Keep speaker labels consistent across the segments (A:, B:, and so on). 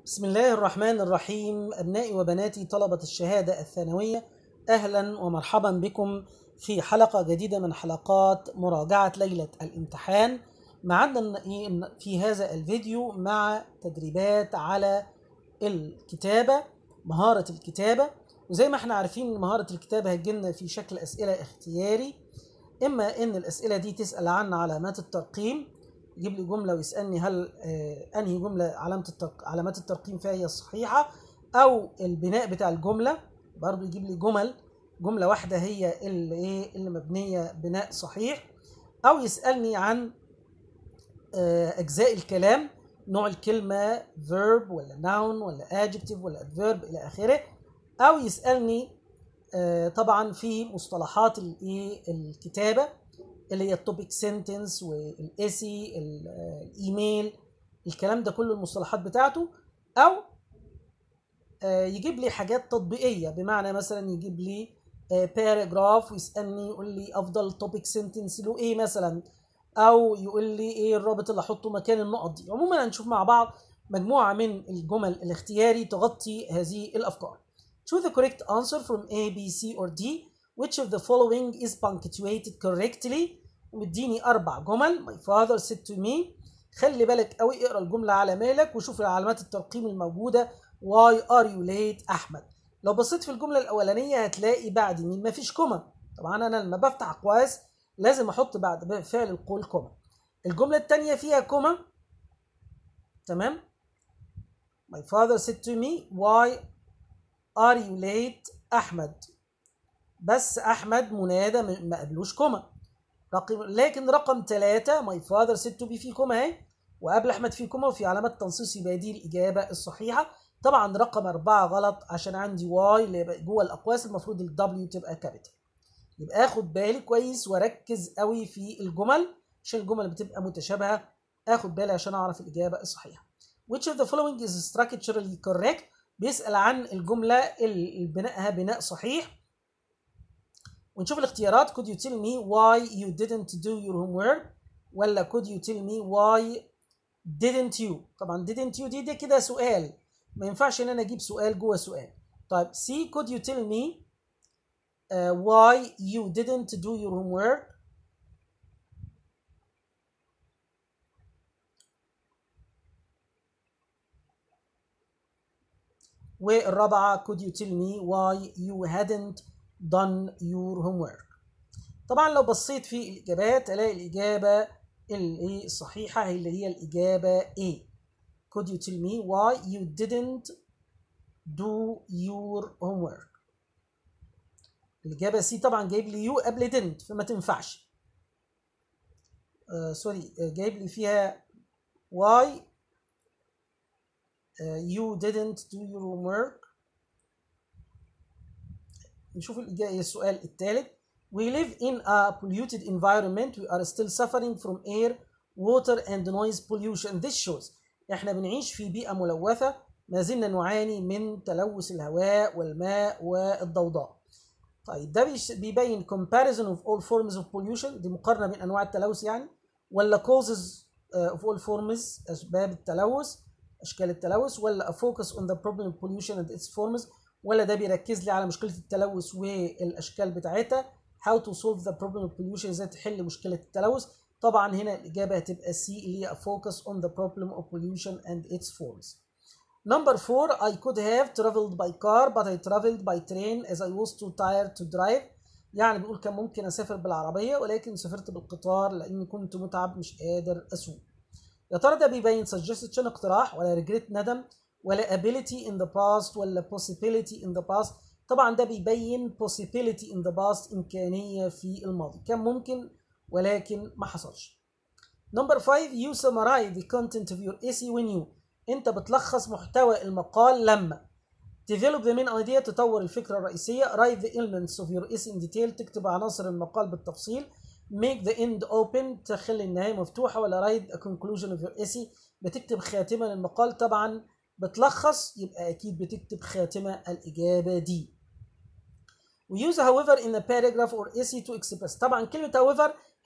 A: بسم الله الرحمن الرحيم أبنائي وبناتي طلبة الشهادة الثانوية أهلا ومرحبا بكم في حلقة جديدة من حلقات مراجعة ليلة الامتحان معنا في هذا الفيديو مع تدريبات على الكتابة مهارة الكتابة وزي ما احنا عارفين ان مهارة الكتابة هتجيلنا في شكل أسئلة اختياري إما إن الأسئلة دي تسأل عن علامات الترقيم يجيب لي جمله ويسالني هل آه انهي جمله علامه الترق... علامات الترقيم فيها هي الصحيحه او البناء بتاع الجمله برضو يجيب لي جمل جمله واحده هي اللي ايه اللي مبنيه بناء صحيح او يسالني عن آه اجزاء الكلام نوع الكلمه verb ولا noun ولا adjective ولا adverb الى اخره او يسالني آه طبعا في مصطلحات الايه الكتابه اللي هي التوبيك سنتنس والاسي الايميل الكلام ده كله المصطلحات بتاعته او يجيب لي حاجات تطبيقيه بمعنى مثلا يجيب لي باراجراف ويسالني يقول لي افضل توبيك سنتنس له ايه مثلا او يقول لي ايه الرابط اللي احطه مكان النقط دي عموما هنشوف مع بعض مجموعه من الجمل الاختياري تغطي هذه الافكار choose the correct answer from A B C or D which of the following is punctuated correctly ومديني اربع جمل my father said to me خلي بالك قوي اقرا الجمله على مالك وشوف علامات الترقيم الموجوده why are you late احمد لو بصيت في الجمله الاولانيه هتلاقي بعد مين مفيش كوما طبعا انا لما بفتح اقواس لازم احط بعد فعل القول كوما الجمله الثانيه فيها كوما تمام my father said to me why are you late احمد بس احمد منادى ما قبلوش كوما رقم لكن رقم ثلاثة ماي فاذر ست بي في كوما اهي وقبل احمد في كوما وفي علامات تنصيص يبقى دي الاجابه الصحيحه طبعا رقم أربعة غلط عشان عندي واي اللي يبقى جوه الاقواس المفروض الدبليو تبقى كابيتال يبقى اخد بالي كويس واركز قوي في الجمل عشان الجمل بتبقى متشابهه اخد بالي عشان اعرف الاجابه الصحيحه which of the following is structurally correct بيسال عن الجمله اللي بنائها بناء صحيح ونشوف الاختيارات could you tell me why you didn't do your homework ولا could you tell me why didn't you طبعا didn't you دي ده كده سؤال ما ينفعش ان انا اجيب سؤال جوه سؤال طيب C could you tell me uh, why you didn't do your homework والرابعة could you tell me why you hadn't done your homework طبعا لو بصيت في الإجابات ألاقي الإجابة اللي الصحيحة هي اللي هي الإجابة A Could you tell me why you didn't do your homework الإجابة C طبعا جايب لي you قبل didn't فما تنفعش سوري uh, uh, جايب لي فيها why uh, you didn't do your homework نشوف الإجابة السؤال الثالث We live in a polluted environment. We are still suffering from air, water and noise pollution. This shows احنا بنعيش في بيئة ملوثة ما زلنا نعاني من تلوث الهواء والماء والضوضاء. طيب ده بيبين comparison of all forms of pollution دي مقارنة بين أنواع التلوث يعني ولا causes of all forms أسباب التلوث أشكال التلوث ولا a focus on the problem of pollution and its forms ولا ده بيركز لي على مشكله التلوث والاشكال بتاعتها how to solve the problem of pollution ازاي تحل مشكله التلوث طبعا هنا الاجابه هتبقى سي اللي هي focus on the problem of pollution and its forms number four I could have traveled by car but I traveled by train as I was too tired to drive يعني بيقول كان ممكن اسافر بالعربيه ولكن سافرت بالقطار لاني كنت متعب مش قادر اسوق يا ترى ده بيبين suggestion اقتراح ولا regret ندم ولا ability in the past ولا possibility in the past طبعا ده بيبين possibility in the past إمكانية في الماضي كان ممكن ولكن ما حصلش number five you summarize the content of your essay when you انت بتلخص محتوى المقال لما develop the main idea تطور الفكرة الرئيسية write the elements of your essay in detail تكتب عناصر المقال بالتفصيل make the end open تخلي النهاية مفتوحة ولا write a conclusion of your essay بتكتب خاتمة للمقال طبعا بتلخص يبقى أكيد بتكتب خاتمة الإجابة دي. We use however in a paragraph or essay to express طبعا كلمة however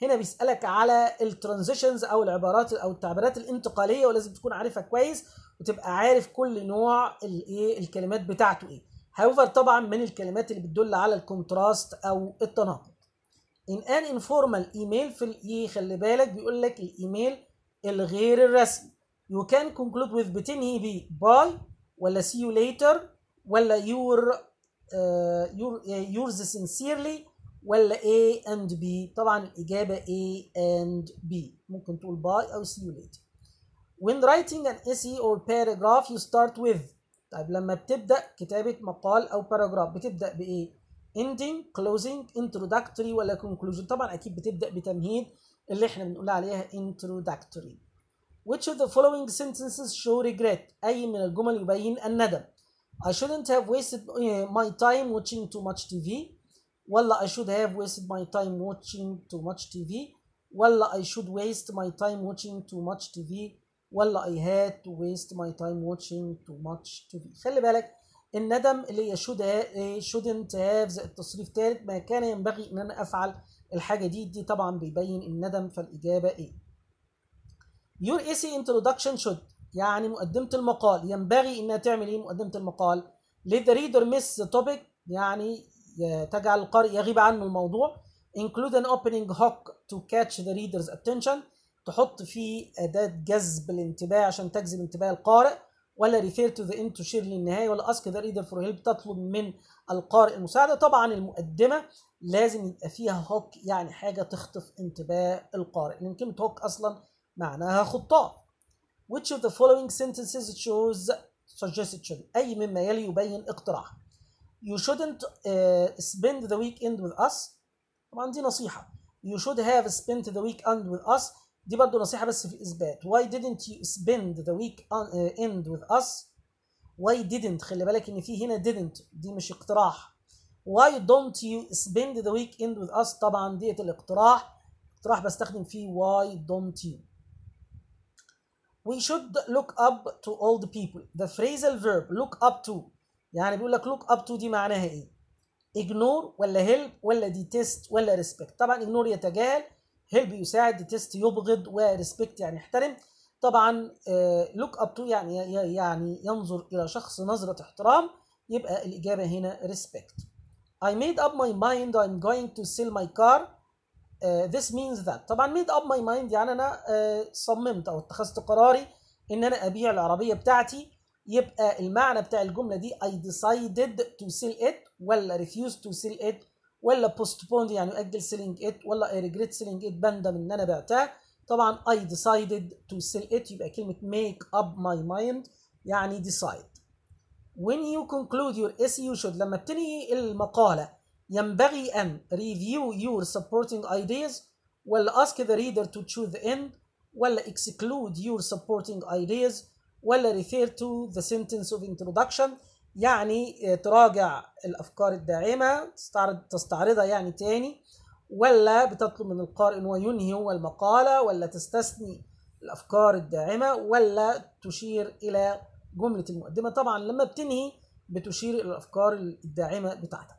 A: هنا بيسالك على الترانزيشنز او العبارات او التعبيرات الانتقاليه ولازم تكون عارفها كويس وتبقى عارف كل نوع الايه الكلمات بتاعته ايه however طبعا من الكلمات اللي بتدل على الكونتراست او التناقض in an informal email في الايه خلي بالك بيقول لك الايميل الغير الرسمي you can conclude with بتنهي ب باي ولا see you later ولا your uh, your uh, yours sincerely ولا A and B طبعا الإجابة A and B ممكن تقول باي أو see you later when writing an essay or paragraph you start with طيب لما بتبدأ كتابة مقال أو باراجراف بتبدأ بإيه ending closing introductory ولا conclusion طبعا أكيد بتبدأ بتمهيد اللي احنا بنقول عليها introductory which of the following sentences show regret أي من الجمل يبين الندم I shouldn't have wasted my time watching too much TV ولا I should have wasted my time watching too much TV ولا I should waste my time watching too much TV ولا I had to waste my time watching too much TV خلي بالك الندم اللي هي should have, shouldn't have زائد تصريف ثالث ما كان ينبغي ان انا افعل الحاجه دي دي طبعا بيبين الندم فالاجابه ايه Your essay introduction should يعني مقدمة المقال ينبغي انها تعمل ايه مقدمة المقال let the reader miss the topic يعني تجعل القارئ يغيب عنه الموضوع include an opening hook to catch the reader's attention تحط فيه أداة جذب الانتباه عشان تجذب انتباه القارئ ولا refer to the end تشير للنهاية ولا ask the reader for help تطلب من القارئ المساعدة طبعا المقدمة لازم يبقى فيها هوك يعني حاجة تخطف انتباه القارئ لأن كلمة هوك أصلا معناها خطاف which of the following sentences shows suggestion أي مما يلي يبين اقتراح you shouldn't uh, spend the weekend with us طبعا دي نصيحة you should have spent the weekend with us دي برضو نصيحة بس في الإثبات why didn't you spend the weekend with us why didn't خلي بالك إن في هنا didn't دي مش اقتراح why don't you spend the weekend with us طبعا ديت الاقتراح اقتراح بستخدم فيه why don't you we should look up to old people the phrasal verb look up to يعني بيقول لك look up to دي معناها ايه ignore ولا help ولا detest ولا respect طبعا ignore يتجاهل help يساعد detest يبغض ورespect يعني يحترم طبعا look up to يعني يعني ينظر الى شخص نظرة احترام يبقى الاجابة هنا respect I made up my mind I'm going to sell my car uh, this means that طبعا made up my mind يعني انا uh, صممت او اتخذت قراري ان انا ابيع العربية بتاعتي يبقى المعنى بتاع الجملة دي I decided to sell it ولا refuse to sell it ولا postponed يعني يؤجل selling it ولا I regret selling it بندم ان انا بعتها طبعا I decided to sell it يبقى كلمة make up my mind يعني decide when you conclude your essay you should لما بتنهي المقالة ينبغي أن review your supporting ideas ولا ask the reader to choose the end ولا exclude your supporting ideas ولا refer to the sentence of introduction يعني تراجع الأفكار الداعمة تستعرض تستعرضها يعني تاني ولا بتطلب من القارئ ان هو ينهي هو المقالة ولا تستثني الأفكار الداعمة ولا تشير إلى جملة المقدمة طبعا لما بتنهي بتشير إلى الأفكار الداعمة بتاعتك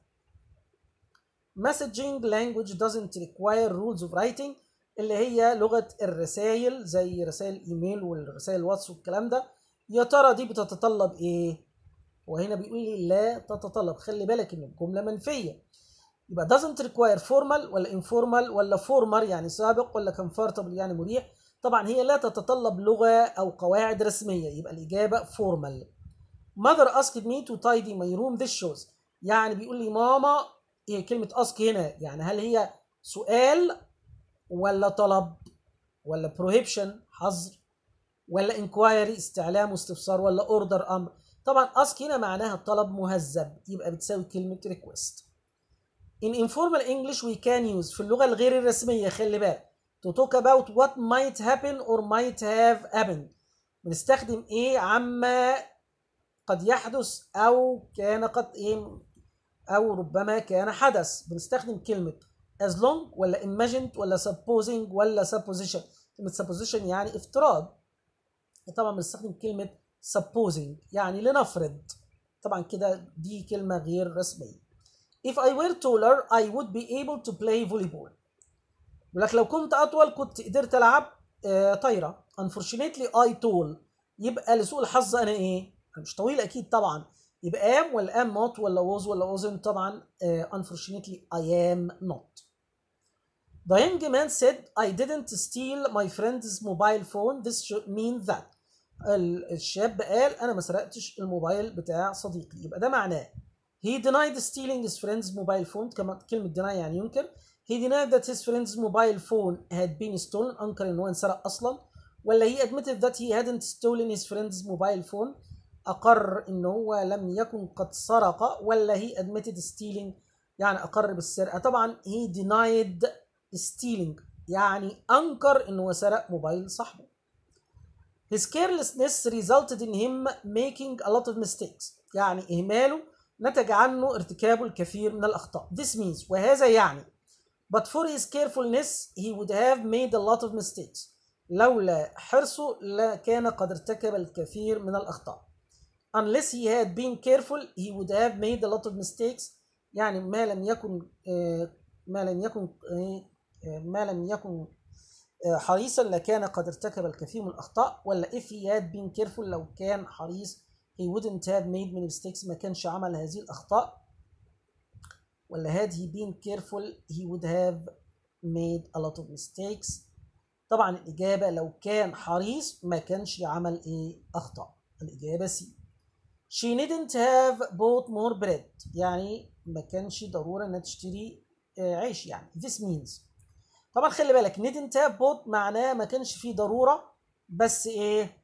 A: messaging language doesn't require rules of writing اللي هي لغة الرسائل زي رسائل الايميل والرسائل الواتس والكلام ده يا ترى دي بتتطلب ايه وهنا بيقول لي لا تتطلب خلي بالك ان الجملة منفية يبقى doesn't require formal ولا informal ولا former يعني سابق ولا comfortable يعني مريح طبعا هي لا تتطلب لغة أو قواعد رسمية يبقى الإجابة formal mother asked me to tidy my room this shows يعني بيقول لي ماما إيه كلمة ask هنا يعني هل هي سؤال ولا طلب ولا prohibition حظر ولا inquiry استعلام واستفسار ولا order أمر طبعا ask هنا معناها طلب مهذب يبقى بتساوي كلمة request in informal English we can use في اللغة الغير الرسمية خلي بالك to talk about what might happen or might have happened بنستخدم ايه عما قد يحدث او كان قد ايه او ربما كان حدث بنستخدم كلمة as long ولا imagined ولا supposing ولا supposition كلمة supposition يعني افتراض طبعا بنستخدم كلمة supposing يعني لنفرض طبعا كده دي كلمة غير رسمية If I were taller I would be able to play volleyball يقول لك لو كنت اطول كنت قدرت العب آه طايره unfortunately I tall يبقى لسوء الحظ انا ايه انا مش طويل اكيد طبعا يبقى am ولا am not ولا was ولا wasn't طبعا آه unfortunately I am not The young man said I didn't steal my friend's mobile phone this should mean that الشاب قال انا ما سرقتش الموبايل بتاع صديقي يبقى ده معناه he denied stealing his friend's mobile phone كما كلمة deny يعني ينكر he denied that his friend's mobile phone had been stolen انكر ان هو انسرق اصلا ولا he admitted that he hadn't stolen his friend's mobile phone اقر ان هو لم يكن قد سرق ولا he admitted stealing يعني اقر بالسرقة طبعا he denied stealing يعني انكر ان هو سرق موبايل صاحبه His carelessness resulted in him making a lot of mistakes. يعني إهماله نتج عنه ارتكابه الكثير من الأخطاء. This means وهذا يعني But for his carefulness he would have made a lot of mistakes. لولا حرصه لكان قد ارتكب الكثير من الأخطاء. Unless he had been careful he would have made a lot of mistakes. يعني ما لم يكن ما لم يكن ما لم يكن حريصا لكان قد ارتكب الكثير من الأخطاء ولا if he had been careful لو كان حريص he wouldn't have made many mistakes ما كانش عمل هذه الأخطاء ولا had he been careful he would have made a lot of mistakes طبعا الإجابة لو كان حريص ما كانش عمل إيه أخطاء الإجابة C she didn't have bought more bread يعني ما كانش ضرورة إنها تشتري عيش يعني this means طبعا خلي بالك didn't have bought معناه ما كانش فيه ضرورة بس إيه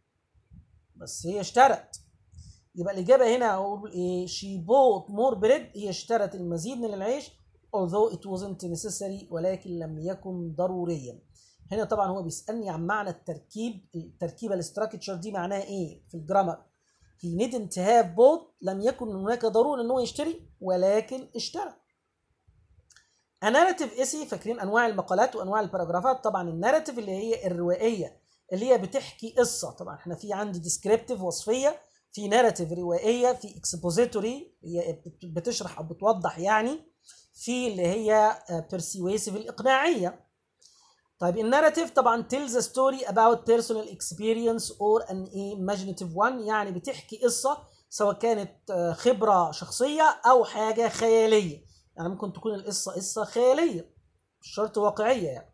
A: بس هي اشترت يبقى الإجابة هنا أقول إيه she bought more bread هي اشترت المزيد من العيش although it wasn't necessary ولكن لم يكن ضروريا هنا طبعا هو بيسألني عن معنى التركيب التركيبة الاستراكشر دي معناها ايه في الجرامر he didn't have bought لم يكن هناك ضرورة ان هو يشتري ولكن اشترى الناراتيف اسي فاكرين انواع المقالات وانواع الباراجرافات طبعا الناراتيف اللي هي الروائيه اللي هي بتحكي قصه طبعا احنا في عندي ديسكريبتيف وصفيه في ناراتيف روائيه في اكسبوزيتوري هي بتشرح او بتوضح يعني في اللي هي بيرسيويسيف الاقناعيه طيب الناراتيف طبعا tells a story about personal experience or an imaginative one يعني بتحكي قصه سواء كانت خبره شخصيه او حاجه خياليه يعني ممكن تكون القصه قصه خياليه مش شرط واقعيه يعني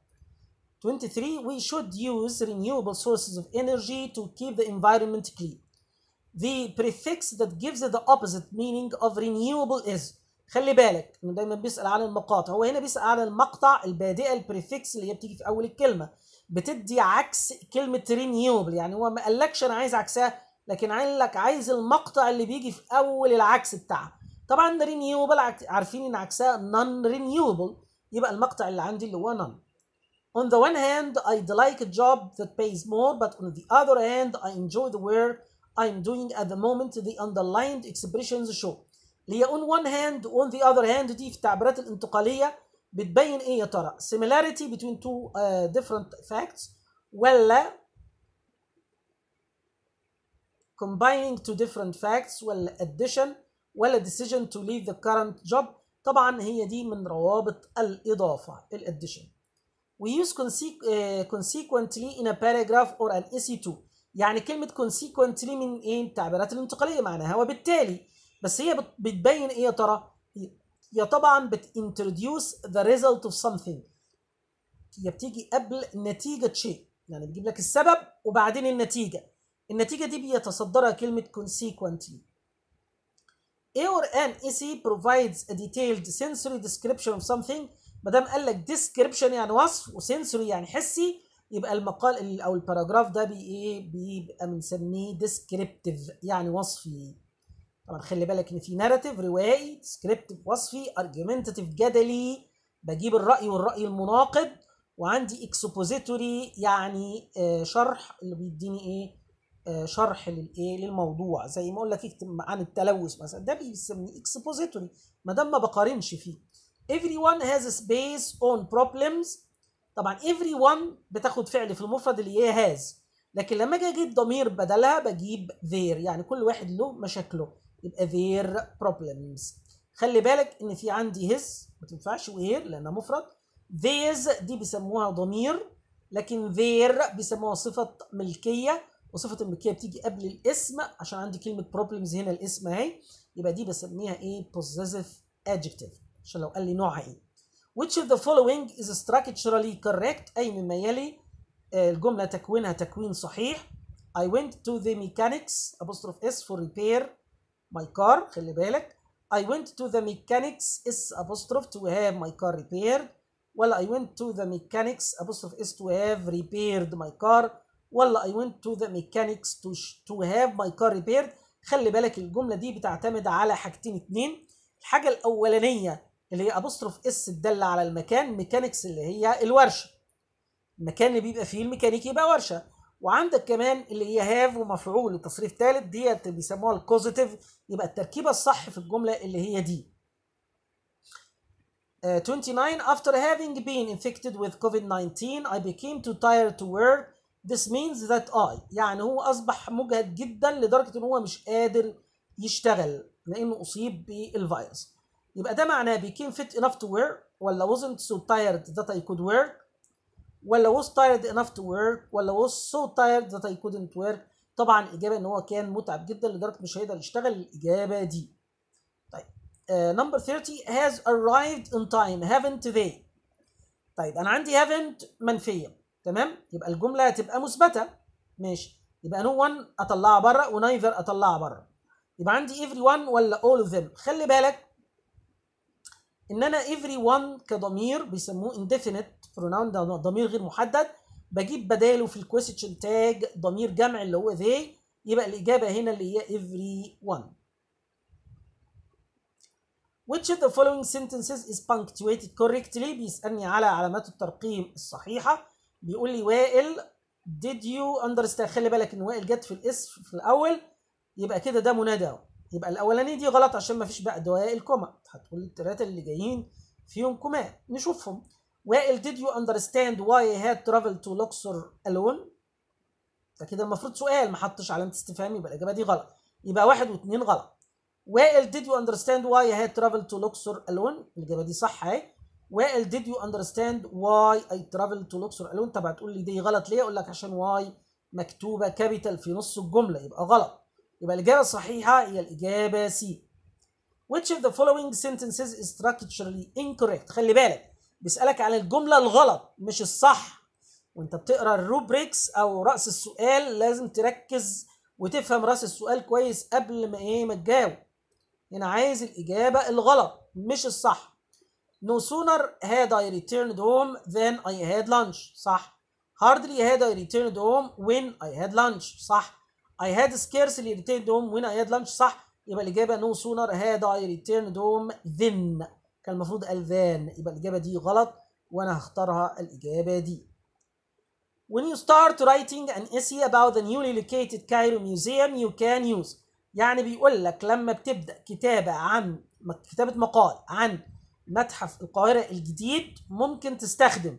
A: 23 we should use renewable sources of energy to keep the environment clean the prefix that gives the opposite meaning of renewable is خلي بالك انه دايما بيسال عن المقاطع هو هنا بيسال عن المقطع البادئه البريفكس اللي هي بتيجي في اول الكلمه بتدي عكس كلمه رينيوبل يعني هو ما قالكش انا عايز عكسها لكن قال لك عايز المقطع اللي بيجي في اول العكس بتاعها طبعا رينيوبل عارفين ان عكسها نون رينيوبل يبقى المقطع اللي عندي اللي هو none On the one hand, I'd like a job that pays more, but on the other hand, I enjoy the work I'm doing at the moment. The underlined expressions show. اللي هي on one hand on the other hand دي في التعبيرات الانتقالية بتبين ايه يا ترى؟ similarity between two uh, different facts ولا combining two different facts ولا addition ولا decision to leave the current job طبعا هي دي من روابط الإضافة الاديشن we use consequently in a paragraph or an essay too يعني كلمة consequently من ايه التعبيرات الانتقالية معناها وبالتالي بس هي بتبين ايه يا ترى هي طبعا بتintroduce the result of something هي بتيجي قبل نتيجة شيء يعني بتجيب لك السبب وبعدين النتيجة النتيجة دي بيتصدرها كلمة consequently A or an essay provides a detailed sensory description of something ما دام قال لك description يعني وصف وسنسوري يعني حسي يبقى المقال او الباراجراف ده بي ايه بيبقى بنسميه descriptive يعني وصفي طبعا خلي بالك ان في ناراتيف روائي descriptive وصفي argumentative جدلي بجيب الرأي والرأي المناقض وعندي expository يعني آه شرح اللي بيديني ايه آه شرح للايه للموضوع زي ما اقول لك اكتب عن التلوث مثلا ده بيسميه expository ما دام ما بقارنش فيه everyone has a space on problems طبعا everyone بتاخد فعل في المفرد اللي هي has لكن لما اجي اجيب ضمير بدلها بجيب their يعني كل واحد له مشاكله يبقى their problems خلي بالك ان في عندي his ما تنفعش وهير لانها مفرد these دي بيسموها ضمير لكن their بيسموها صفة ملكية وصفة الملكية بتيجي قبل الاسم عشان عندي كلمة problems هنا الاسم اهي يبقى دي بسميها ايه possessive adjective عشان لو قال لي نوعها ايه which of the following is structurally correct أي مما يلي الجملة تكوينها تكوين صحيح I went to the mechanics apostrophe s for repair my car خلي بالك I went to the mechanics s apostrophe to have my car repaired ولا I went to the mechanics apostrophe s to have repaired my car ولا I went to the mechanics to, to have my car repaired خلي بالك الجملة دي بتعتمد على حاجتين اتنين الحاجة الأولانية اللي هي apostrophe اس تدل على المكان ميكانيكس اللي هي الورشة المكان اللي بيبقى فيه الميكانيكي يبقى ورشة وعندك كمان اللي هي هاف ومفعول لتصريف ثالث ديت بيسموها الكوزيتيف يبقى التركيبة الصح في الجملة اللي هي دي Uh, 29 after having been infected with COVID-19 I became too tired to work this means that I يعني هو أصبح مجهد جدا لدرجة إن هو مش قادر يشتغل لأنه أصيب بالفيروس يبقى ده معناه became fit enough to work ولا wasn't so tired that I could work ولا was tired enough to work ولا was so tired that I couldn't work طبعا الإجابة إن هو كان متعب جدا لدرجة مش هيقدر يشتغل الإجابة دي طيب نمبر uh, 30 has arrived in time haven't they طيب أنا عندي haven't منفية تمام يبقى الجملة هتبقى مثبتة ماشي يبقى no one أطلعها بره ونايذر أطلعها بره يبقى عندي everyone ولا all of them خلي بالك ان انا everyone كضمير بيسموه indefinite pronoun ده ضمير غير محدد بجيب بداله في الكويستشن تاج ضمير جمع اللي هو they يبقى الاجابه هنا اللي هي everyone which of the following sentences is punctuated correctly بيسالني على علامات الترقيم الصحيحه بيقول لي وائل did you understand خلي بالك ان وائل جت في الاسم في الاول يبقى كده ده منادى اهو يبقى الاولانيه دي غلط عشان ما فيش بقى دواء الكوما هتقول لي الثلاثه اللي جايين فيهم كومات نشوفهم وائل did you understand why I had traveled to Luxor alone ده كده المفروض سؤال ما حطش علامه استفهام يبقى الاجابه دي غلط يبقى واحد واثنين غلط وائل did you understand why I had traveled to Luxor alone الاجابه دي صح اهي وائل did you understand why I traveled to Luxor alone طب هتقول لي دي غلط ليه اقول لك عشان واي مكتوبه كابيتال في نص الجمله يبقى غلط يبقى الإجابة الصحيحة هي الإجابة C. Which of the following sentences is structurally incorrect؟ خلي بالك بيسألك عن الجملة الغلط مش الصح. وأنت بتقرا الروبريكس أو رأس السؤال لازم تركز وتفهم رأس السؤال كويس قبل ما إيه ما تجاوب. هنا عايز الإجابة الغلط مش الصح. No sooner had I returned home than I had lunch. صح. Hardly had I returned home when I had lunch. صح. I had scarcely returned home when I had lunch صح يبقى الإجابة no sooner had I returned home then كان المفروض قال then يبقى الإجابة دي غلط وأنا هختارها الإجابة دي When you start writing an essay about the newly located Cairo Museum you can use يعني بيقول لك لما بتبدأ كتابة عن كتابة مقال عن متحف القاهرة الجديد ممكن تستخدم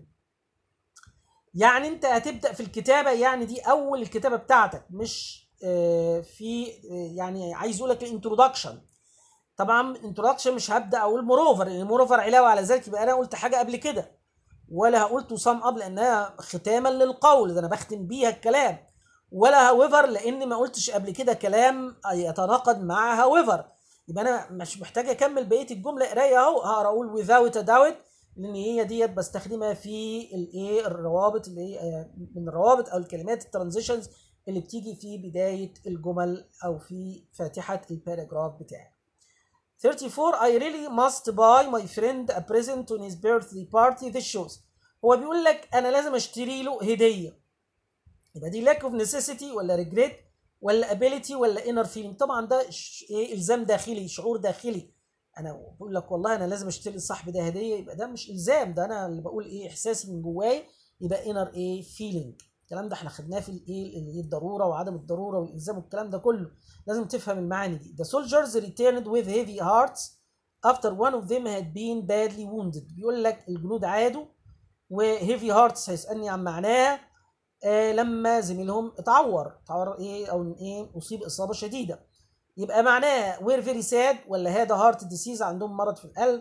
A: يعني انت هتبدأ في الكتابة يعني دي أول الكتابة بتاعتك مش في يعني عايز اقول لك الانترودكشن طبعا الانترودكشن مش هبدا اقول موروفر لان موروفر علاوه على ذلك يبقى انا قلت حاجه قبل كده ولا هقول تو سام اب لانها ختاما للقول ده انا بختم بيها الكلام ولا هاويفر لان ما قلتش قبل كده كلام يتناقض مع هاويفر يبقى انا مش محتاج اكمل بقيه الجمله قرايه اهو هقرا اقول without a doubt لان هي ديت بستخدمها في الايه الروابط اللي هي من الروابط او الكلمات الترانزيشنز اللي بتيجي في بداية الجمل أو في فاتحة الباراجراف بتاعي. 34 I really must buy my friend a present on his birthday party this shows هو بيقول لك أنا لازم أشتري له هدية يبقى دي lack of necessity ولا regret ولا ability ولا inner feeling طبعا ده إيه إلزام داخلي شعور داخلي أنا بقول لك والله أنا لازم أشتري لصاحبي ده هدية يبقى ده مش إلزام ده أنا اللي بقول إيه إحساسي من جواي يبقى inner إيه feeling الكلام ده احنا خدناه في الايه اللي هي الضروره وعدم الضروره والالزام والكلام ده كله لازم تفهم المعاني دي the soldiers returned with heavy hearts after one of them had been badly wounded بيقول لك الجنود عادوا وهيفي هارتس هيسالني عن معناها آه لما زميلهم اتعور اتعور ايه او ايه اصيب اصابه شديده يبقى معناها وير فيري ساد ولا هذا هارت ديسيز عندهم مرض في القلب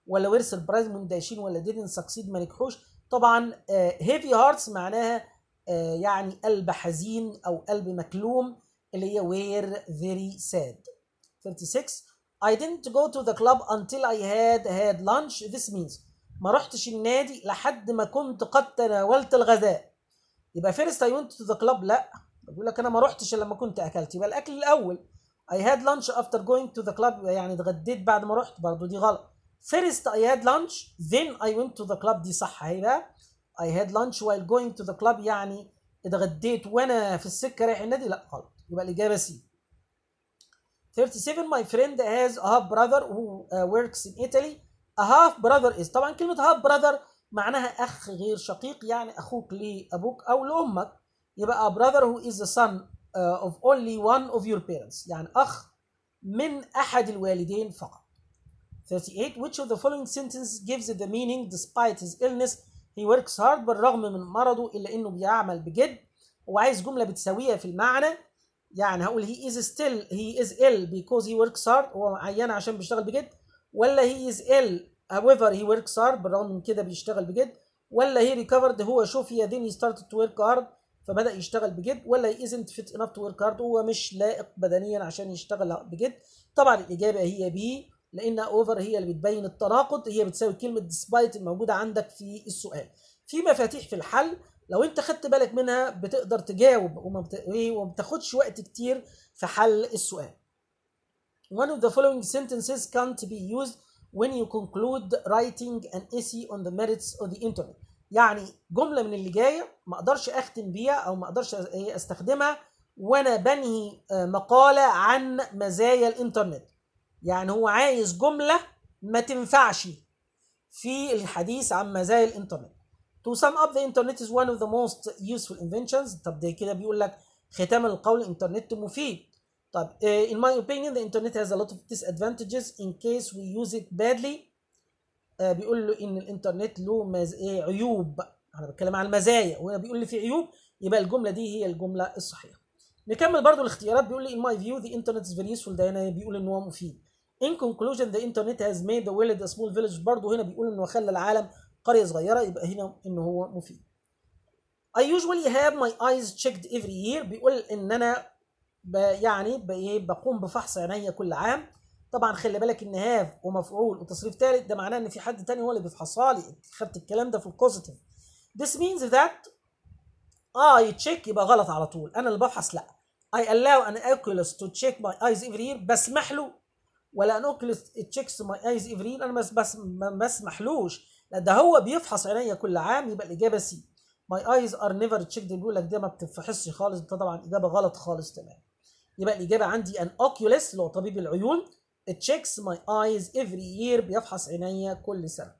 A: ولا were surprised مندهشين ولا didn't succeed ما نجحوش طبعا آه heavy hearts معناها آه يعني قلب حزين او قلب مكلوم اللي هي were very sad 36 I didn't go to the club until I had had lunch this means ما رحتش النادي لحد ما كنت قد تناولت الغداء يبقى first I went to the club لا بيقول لك انا ما رحتش الا لما كنت اكلت يبقى الاكل الاول I had lunch after going to the club يعني اتغديت بعد ما رحت برضه دي غلط first I had lunch then I went to the club دي صح اهي بقى I had lunch while going to the club يعني اتغديت وانا في السكه رايح النادي لا غلط يبقى الاجابه سي 37 my friend has a half brother who uh, works in Italy a half brother is طبعا كلمة half brother معناها أخ غير شقيق يعني أخوك لأبوك أو لأمك يبقى a brother who is the son uh, of only one of your parents يعني أخ من أحد الوالدين فقط 38 which of the following sentence gives the meaning despite his illness he works hard بالرغم من مرضه إلا إنه بيعمل بجد وعايز جملة بتساويها في المعنى يعني هقول he is still he is ill because he works hard هو عيان عشان بيشتغل بجد ولا he is ill however he works hard بالرغم من كده بيشتغل بجد ولا he recovered هو شفي then he started to work hard فبدأ يشتغل بجد ولا he isn't fit enough to work hard هو مش لائق بدنيا عشان يشتغل بجد طبعا الإجابة هي بي لأن over هي اللي بتبين التناقض هي بتساوي كلمة despite الموجودة عندك في السؤال في مفاتيح في الحل لو انت خدت بالك منها بتقدر تجاوب وما بت... وما بتاخدش وقت كتير في حل السؤال. One of the following sentences can't be used when you conclude writing an essay on the merits of the internet. يعني جملة من اللي جاية ما اقدرش اختم بيها او ما اقدرش استخدمها وانا بنهي مقالة عن مزايا الانترنت. يعني هو عايز جملة ما تنفعش في الحديث عن مزايا الانترنت. To sum up the internet is one of the most useful inventions طب ده كده بيقول لك ختام القول الانترنت مفيد طب uh, in my opinion the internet has a lot of disadvantages in case we use it badly uh, بيقول له ان الانترنت له مز... إيه عيوب انا بتكلم عن المزايا وهنا بيقول لي في عيوب يبقى الجمله دي هي الجمله الصحيحه نكمل برضو الاختيارات بيقول لي in my view the internet is very useful ده هنا بيقول ان هو مفيد in conclusion the internet has made the world a small village برضو هنا بيقول انه خلى العالم قرية صغيرة يبقى هنا إن هو مفيد. I usually have my eyes checked every year بيقول إن أنا ب يعني بقوم بفحص عينيا كل عام. طبعا خلي بالك إن هاف ومفعول وتصريف ثالث ده معناه إن في حد تاني هو اللي بيفحصها لي. خدت الكلام ده في البوزيتيف. This means that I check يبقى غلط على طول. أنا اللي بفحص لأ. I allow an oculist to check my eyes every year بسمح له ولا an oculist checks my eyes every year أنا بس بس ما بسمحلوش لا ده هو بيفحص عينيا كل عام يبقى الاجابه سي ماي ايز ار نيفر تشيكد بيقول لك ده ما بتفحصش خالص ده طبعا اجابه غلط خالص تمام يبقى الاجابه عندي ان اوكيوليست اللي هو طبيب العيون تشيكس ماي ايز افري يير بيفحص عينيا كل سنه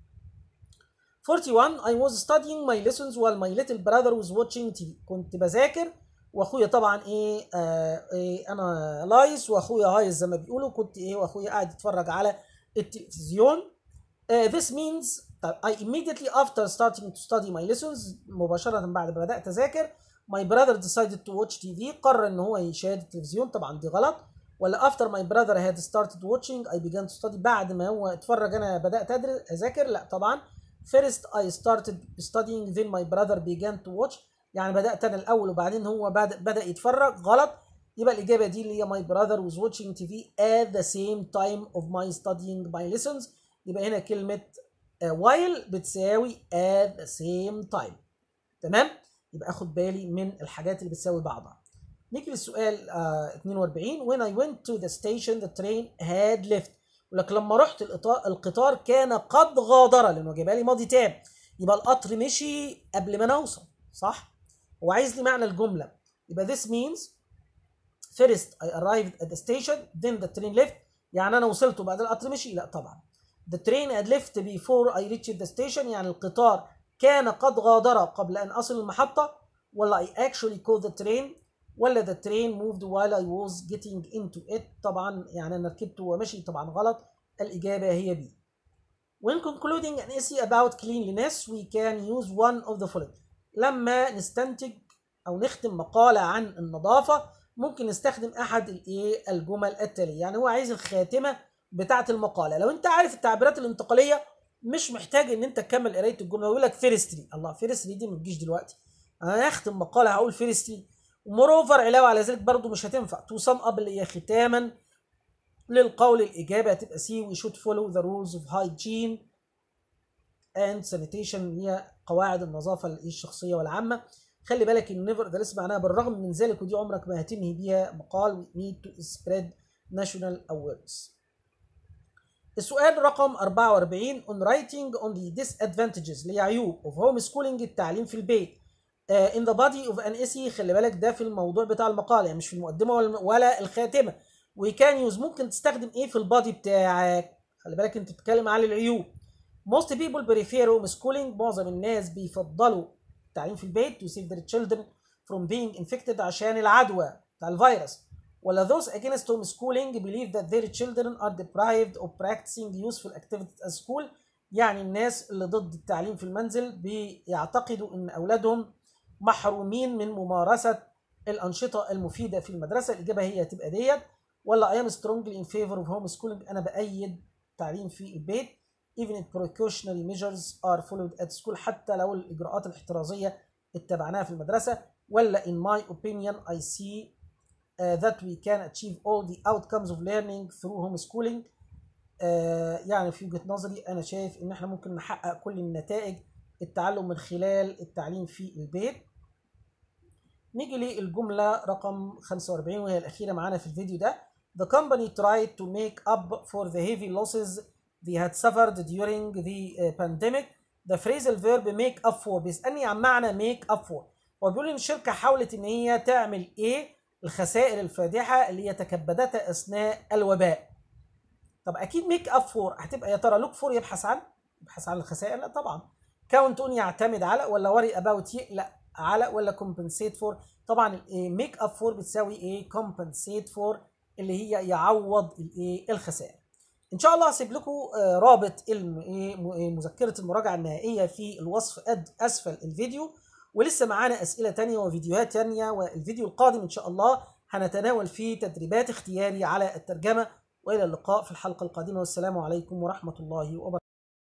A: 41 I was studying my lessons while my little brother was watching TV كنت بذاكر واخويا طبعا ايه, آه إيه انا لايس واخويا هايس زي ما بيقولوا كنت ايه واخويا قاعد يتفرج على التلفزيون Uh, this means that I immediately after starting to study my lessons مباشرة بعد ما بدأت أذاكر my brother decided to watch TV قرر إن هو يشاهد التلفزيون طبعا دي غلط ولا after my brother had started watching I began to study بعد ما هو اتفرج أنا بدأت أدرس أذاكر لا طبعا first I started studying then my brother began to watch يعني بدأت أنا الأول وبعدين هو بدأ, بدأ يتفرج غلط يبقى الإجابة دي اللي هي my brother was watching TV at the same time of my studying my lessons يبقى هنا كلمة while بتساوي at the same time تمام يبقى اخد بالي من الحاجات اللي بتساوي بعضها نيجي للسؤال uh, 42 when I went to the station the train had left ولك لما رحت القطار كان قد غادر لانه جايبها لي ماضي تام يبقى القطر مشي قبل ما نوصل صح هو عايز لي معنى الجمله يبقى this means first I arrived at the station then the train left يعني انا وصلت وبعدين القطر مشي لا طبعا The train had left before I reached the station يعني القطار كان قد غادر قبل أن أصل المحطة ولا I actually caught the train ولا the train moved while I was getting into it طبعا يعني أنا ركبت ومشي طبعا غلط الإجابة هي B When concluding an essay about cleanliness we can use one of the following لما نستنتج أو نختم مقالة عن النظافة ممكن نستخدم أحد الإيه الجمل التالية يعني هو عايز الخاتمة بتاعه المقاله لو انت عارف التعبيرات الانتقاليه مش محتاج ان انت تكمل قرايه الجمله يقول لك فيرستلي الله فيرستلي دي ما تجيش دلوقتي انا هختم مقاله هقول فيرستلي وموروفر علاوه على ذلك برضو مش هتنفع تو سم اب اللي هي ختاما للقول الاجابه هتبقى سي وي شود فولو ذا رولز اوف هايجين اند سانيتيشن هي قواعد النظافه الشخصيه والعامه خلي بالك ان نيفر ده لسه معناها بالرغم من ذلك ودي عمرك ما هتنهي بيها مقال we need to spread national awareness السؤال رقم 44 on writing on the disadvantages اللي هي عيوب of homeschooling التعليم في البيت uh, in the body of an essay خلي بالك ده في الموضوع بتاع المقال يعني مش في المقدمه ولا, ولا الخاتمه we can use ممكن تستخدم ايه في البادي بتاعك خلي بالك انت بتتكلم على العيوب most people prefer homeschooling معظم الناس بيفضلوا التعليم في البيت to save their children from being infected عشان العدوى بتاع الفيروس ولا those against homeschooling believe that their children are deprived of practicing useful activities at school يعني الناس اللي ضد التعليم في المنزل بيعتقدوا ان اولادهم محرومين من ممارسة الأنشطة المفيدة في المدرسة الإجابة هي هتبقى ديت ولا I am strongly in favor of homeschooling أنا بأيد تعليم في البيت even if precautionary measures are followed at school حتى لو الإجراءات الاحترازية اتبعناها في المدرسة ولا in my opinion I see uh, that we can achieve all the outcomes of learning through homeschooling uh, يعني في وجهة نظري أنا شايف إن إحنا ممكن نحقق كل النتائج التعلم من خلال التعليم في البيت نيجي للجملة رقم 45 وهي الأخيرة معانا في الفيديو ده The company tried to make up for the heavy losses they had suffered during the uh, pandemic. The phrasal verb make up for بيسألني عن معنى make up for. هو بيقول إن الشركة حاولت إن هي تعمل إيه الخسائر الفادحة اللي هي تكبدتها أثناء الوباء. طب أكيد make up for هتبقى يا ترى look for يبحث عن يبحث عن الخسائر؟ لا طبعا. count on يعتمد على ولا worry about يقلق على ولا compensate for طبعا make up for بتساوي ايه compensate for اللي هي يعوض الايه الخسائر ان شاء الله هسيب لكم رابط مذكره المراجعه النهائيه في الوصف اسفل الفيديو ولسه معانا اسئله تانية وفيديوهات تانية والفيديو القادم ان شاء الله هنتناول فيه تدريبات اختياري على الترجمه والى اللقاء في الحلقه القادمه والسلام عليكم ورحمه الله وبركاته